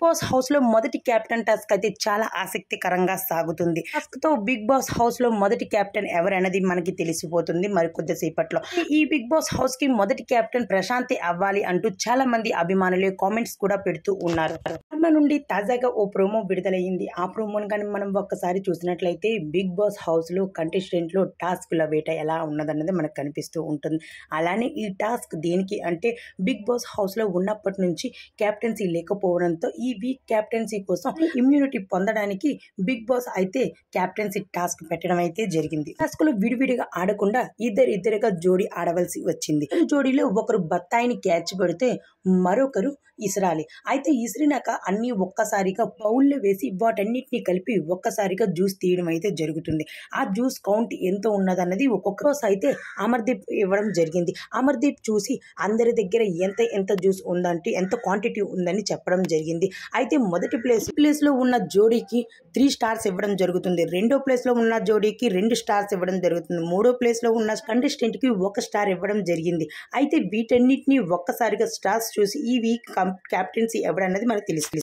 boss house లో మొదటి captain task అయితే చాలా ఆసక్తికరంగా సాగుతుంది టాస్క్ తో బిగ్ బాస్ హౌస్ లో మొదటి కెప్టెన్ ఎవరన్నది మనకి తెలిసిపోతుంది మరి కొద్దిసేపట్లో ఈ బిగ్ బాస్ హౌస్ కి మొదటి కెప్టెన్ ప్రశాంతి అవ్వాలి అంటూ చాలా మంది అభిమానులు కామెంట్స్ కూడా పెడుతూ ఉన్నారు ధర్మ నుండి తాజాగా ఓ ప్రోమో విడుదలైంది ఆ ప్రోమోని కానీ మనం ఒక్కసారి చూసినట్లయితే బిగ్ బాస్ హౌస్ లో కంటెస్టెంట్ లో టాస్క్ల వేట ఎలా ఉన్నదన్నది మనకు కనిపిస్తూ ఉంటుంది అలానే ఈ టాస్క్ దేనికి అంటే బిగ్ బాస్ హౌస్ లో ఉన్నప్పటి నుంచి కెప్టెన్సీ లేకపోవడంతో ఈ వీక్ కెప్టెన్సీ కోసం ఇమ్యూనిటీ పొందడానికి బిగ్ బాస్ అయితే కెప్టెన్సీ టాస్క్ పెట్టడం అయితే జరిగింది టాస్క్ లో విడివిడిగా ఆడకుండా ఇద్దరు ఇద్దరుగా జోడీ ఆడవలసి వచ్చింది ఈ జోడీలో ఒకరు బత్తాయిని క్యాచ్ పెడితే మరొకరు ఇసరాలి అయితే ఇసిరినాక అన్ని ఒక్కసారిగా బౌల్లో వేసి వాటన్నిటిని కలిపి ఒక్కసారిగా జ్యూస్ తీయడం అయితే జరుగుతుంది ఆ జ్యూస్ కౌంట్ ఎంత ఉన్నదన్నది ఒక్కొక్క రోజు అయితే అమర్దీప్ ఇవ్వడం జరిగింది అమర్దీప్ చూసి అందరి దగ్గర ఎంత ఎంత జ్యూస్ ఉందంటే ఎంత క్వాంటిటీ ఉందని చెప్పడం జరిగింది అయితే మొదటి ప్లేస్ ప్లేస్ లో ఉన్న జోడీకి త్రీ స్టార్స్ ఇవ్వడం జరుగుతుంది రెండో ప్లేస్ లో ఉన్న జోడీకి రెండు స్టార్స్ ఇవ్వడం జరుగుతుంది మూడో ప్లేస్ లో ఉన్న కంటెస్టెంట్ కి ఒక స్టార్ ఇవ్వడం జరిగింది అయితే వీటన్నిటిని ఒక్కసారిగా స్టార్స్ చూసి ఈ వీక్ కెప్టెన్సీ ఎవరన్నది మనకు తెలుస్తుంది